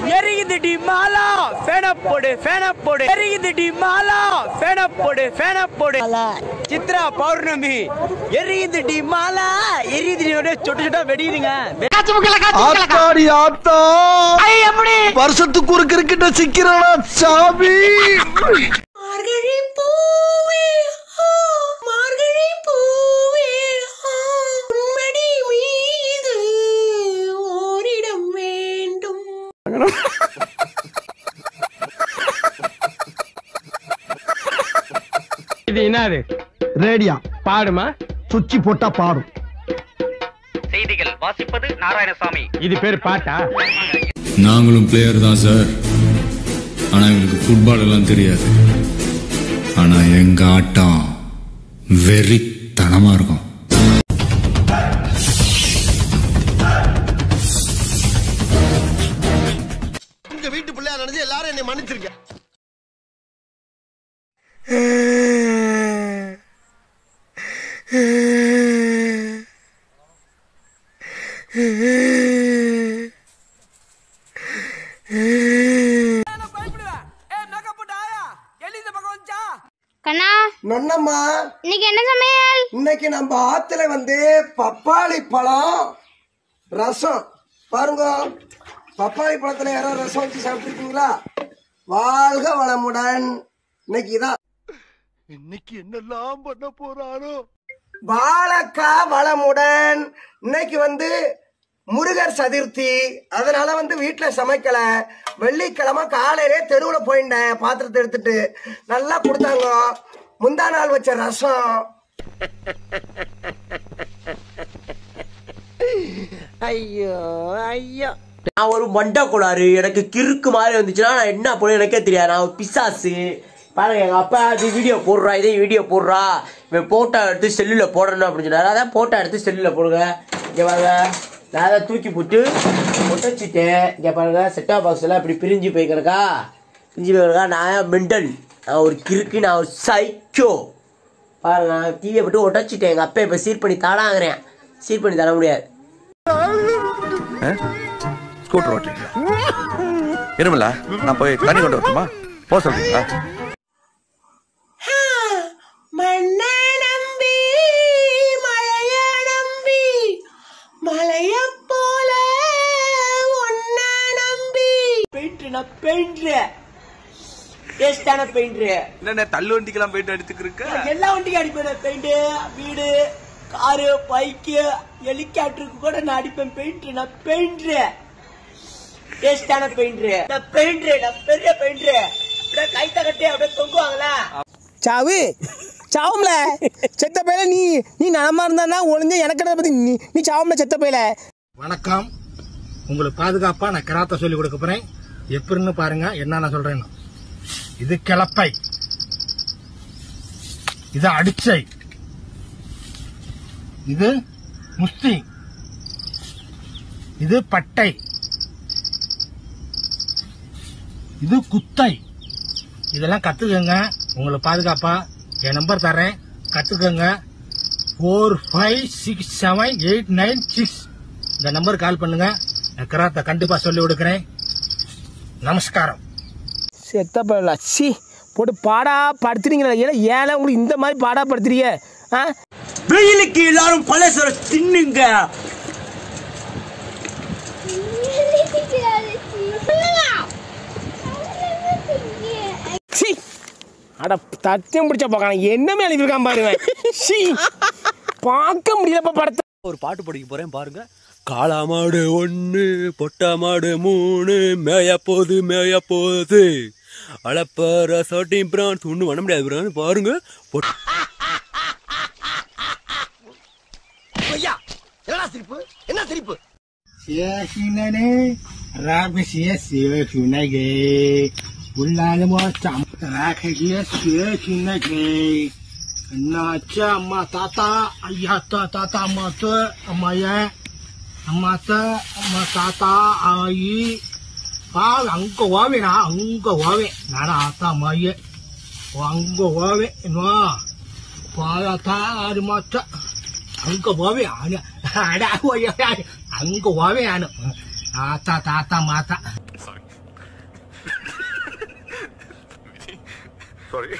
எரியுதுடி மாலா ஃபேன போடு ஃபேன போடு எரியுதுடி மாலா ஃபேன போடு ஃபேன போடு சித்ரா பௌர்ணமி எரியுதுடி மாலா எரியுதுடி ஒரே சொட்டு சொட்டா வெடியுதுங்க ஆத்தாடி ஆத்தா வருஷத்துக்கு ஒரு கிரிக்கெட்ட சிக்கிறானா சாமி மார்கழி பூவே ஆ, மார்கழி பூவே ஆ, உன்மடி மீது ஓரிடம் வேண்டும் இது என்னது ரேடியா பாடுமா சுச்சி போட்டா பாடும் செய்திகள் வாசிப்பது நாராயணசாமி இது பேர் பாட்டா நாங்களும் பிளேயர் தான் சார் ஆனா எங்களுக்கு ஃபுட்பால் எல்லாம் தெரியாது ஆனா எங்க ஆட்டம் வெறித்தனமா இருக்கும் உங்க வீட்டு பிள்ளையா நினைச்சு எல்லாரும் என்னை மன்னிச்சிருக்கேன் கண்ணா நொன்னம்மா இன்னைக்கு என்ன சமையல் இன்னைக்கு நம்ம ஆத்துல வந்து பப்பாளி பழம் ரசம் பாருங்க பப்பாளி பழத்துல யாராவது ரசம் வச்சு சாப்பிட்டுருக்கீங்களா வாழ்க வளமுடன் இன்னைக்கு இதான் இன்னைக்கு என்னெல்லாம் பண்ண போறாரோ வாழக்காய் வளமுடன் இன்னைக்கு வந்து முருகர் சதுர்த்தி அதனால வந்து வீட்டுல சமைக்கல வெள்ளிக்கிழமை காலையிலே தெருவுல போயிட்டேன் பாத்திரத்தை எடுத்துட்டு நல்லா கொடுத்தாங்க முந்தா நாள் வச்ச ரசம் ஐயோ ஐயோ நான் ஒரு மண்டை கோளாறு எனக்கு கிறுக்கு மாதிரி வந்துச்சுன்னா நான் என்ன பண்ண எனக்கே தெரியாது நான் ஒரு பிசாசு பாருங்க எங்க அப்பா அது வீடியோ போடுறா இதே வீடியோ போடுறா இவன் போட்டோ எடுத்து செல்லுல போடணும் அப்படின்னு சொன்னாரு அதான் போட்டோ எடுத்து செல்லுல போடுங்க இங்க பாருங்க நான் அதை தூக்கி போட்டு ஒட்டச்சிட்டேன் இங்க பாருங்க செட்டா பாக்ஸ் எல்லாம் இப்படி பிரிஞ்சு போய்க்கிறக்கா பிரிஞ்சு போய்க்கிறக்கா நான் மெண்டல் நான் ஒரு கிறுக்கு நான் ஒரு சைக்கோ பாருங்க நான் டிவியை போட்டு ஒட்டச்சிட்டேன் எங்க அப்பா இப்ப சீர் பண்ணி தாடாங்கிறேன் சீர் பண்ணி தர முடியாது ஸ்கூட்டர் ஓட்டுறீங்களா இருமலா நான் போய் தண்ணி கொண்டு வரட்டுமா போக சொல்றீங்களா ஆ, மண்ணை நம்பி மழைய நம்பி மழைய போல ஒன்ன நம்பி பெயிண்ட் நான் பெயிண்ட் டேஸ்டான பெயிண்ட் என்ன தள்ளு வண்டிக்கெல்லாம் போயிட்டு எடுத்துக்கிருக்க எல்லா வண்டிக்கும் அடிப்பேன் பெயிண்ட் வீடு காரு பைக்கு ஹெலிகாப்டருக்கு கூட நான் அடிப்பேன் பெயிண்ட் நான் பெயிண்ட் டேஸ்டான பெயிண்ட் நான் பெயிண்ட் நான் பெரிய பெயிண்ட் அப்படியே கைத்த கட்டி அப்படியே தொங்குவாங்களா சாவு சாவும்ல செத்த பையில நீ நீ நலமா இருந்தானா ஒளிஞ்ச எனக்கு என்னை பத்தி நீ நீ சாவும்ல செத்த பையில வணக்கம் உங்களுக்கு பாதுகாப்பா நான் கராத்தா சொல்லி கொடுக்க போறேன் எப்படின்னு பாருங்க என்ன நான் சொல்றேன்னு இது கிளப்பை இது அடிச்சை இது முஸ்தி இது பட்டை இது குத்தை இதெல்லாம் கத்துக்கங்க உங்களுக்கு பாதுகாப்பா என் நம்பர் தரேன் கத்துக்கங்க four five six seven eight nine six இந்த நம்பர் கால் பண்ணுங்க நான் கராத்தா கண்டிப்பா சொல்லி கொடுக்குறேன் நமஸ்காரம் செத்த பையில சி போட்டு பாடா படுத்துறீங்களா ஏன்னா ஏழை உங்களுக்கு இந்த மாதிரி பாடா படுத்துறீங்க ஆ வெயிலுக்கு எல்லாரும் பழசர தின்னுங்க சி அட தத்தியம் பிடிச்ச பார்க்கலாம் என்னமே அனுப்பியிருக்கான் பாருங்க சி பார்க்க முடியலப்பா படத்தை ஒரு பாட்டு படிக்க போறேன் பாருங்க காளா மாடு ஒன்று பொட்டா மாடு மூணு மேய போகுது மேய போகுது அளப்பற சர்டின் பிரான்ஸ் ஒன்றும் பண்ண முடியாது பிரான் பாருங்க பொட்- ஐயா என்னடா சிரிப்பு என்ன சிரிப்பு சேஷினே ராபிசிய சேஷினகே உள்ளாலமோ சம் ராககிய சேஷினகே என்னாச்சு அம்மா தாத்தா ஐயா தா தாத்தா அம்மா தோ அம்மா ஏன் அம்மா தா அம்மா தாத்தா ஆயி ஆ அங்க ஓவே நான் அங்க ஓவே நானா ஆத்தா அம்மாயே அங்க ஓவே என்ன பாயாத்தா ஆறு மாத்தா அங்க போவே ஆனு அடா ஓய்யா அங்க போவே ஆனு ஆத்தா தாத்தா மாத்தா சாரி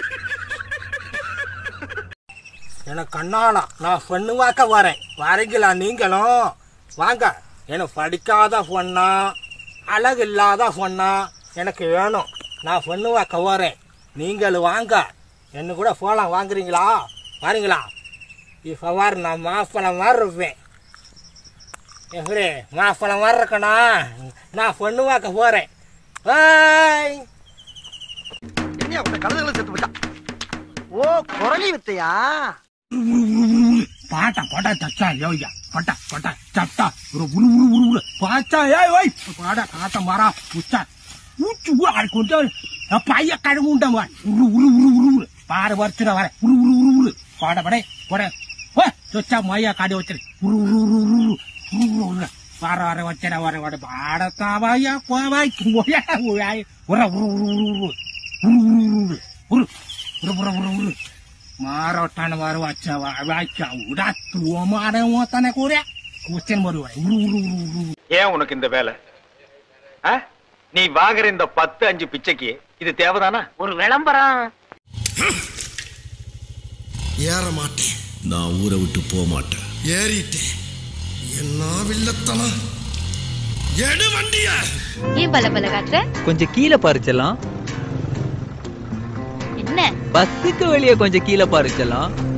எனக்கு கண்ணானா நான் பொண்ணு வாக்க வரேன் வரீங்களா நீங்களும் வாங்க எனக்கு படிக்காத பொண்ணா அழகு இல்லாத பொண்ணா எனக்கு வேணும் நான் பொண்ணு வாக்க வரேன் நீங்களும் வாங்க என்ன கூட போகலாம் வாங்குறீங்களா வரீங்களா இப்போ வர நான் மாப்பிள்ளை மாதிரி இருப்பேன் எப்படி மாப்பிள்ளை மாதிரி இருக்கணும் நான் பொண்ணு வாக்க போகிறேன் பாய் என்ன உன்னை கழுதுகளை செத்து போச்சான் ஓ குரலி வித்தையா பாட்டா பாட்டா தச்சா யோயா பட்டா பட்டா சட்டா ஒரு உரு உரு உரு உரு பாச்சா ஏய் ஓய் பாடா காத்த மாறா உச்சா ஊச்சு ஊ அது கொஞ்சம் பைய கழுவு உண்டமா உரு உரு உரு உரு உரு பாரு வச்சுட வர உரு உரு உரு உரு பாட படே போட ஓ சொச்சா மையா காடி வச்சிரு உரு உரு உரு உரு உரு உரு உரு உரு வர வர வச்சட வர வர பாடத்தா வாயா போவாய் போயா ஓயாய் உர உரு உரு உரு உரு உரு உரு உரு உரு உரு உரு உரு உரு மாரோட்டான வாரு வாச்சா வாச்சா உடா துவமான ஓத்தானே கூறியா கூச்சன் வருவாய் உரு உரு உரு உரு ஏன் உனக்கு இந்த வேலை ஆ? நீ வாங்குற இந்த பத்து அஞ்சு பிச்சைக்கு இது தேவைதானா ஒரு விளம்பரம் ஏற மாட்டேன் நான் ஊரை விட்டு போக மாட்டேன் ஏறிட்டேன் என்ன வில்லத்தனம் எடு வண்டிய ஏன் பல பல காட்டுற கொஞ்சம் கீழே பறிச்சலாம் என்ன பஸ்ஸுக்கு வெளியே கொஞ்சம் கீழே பறிச்சலாம்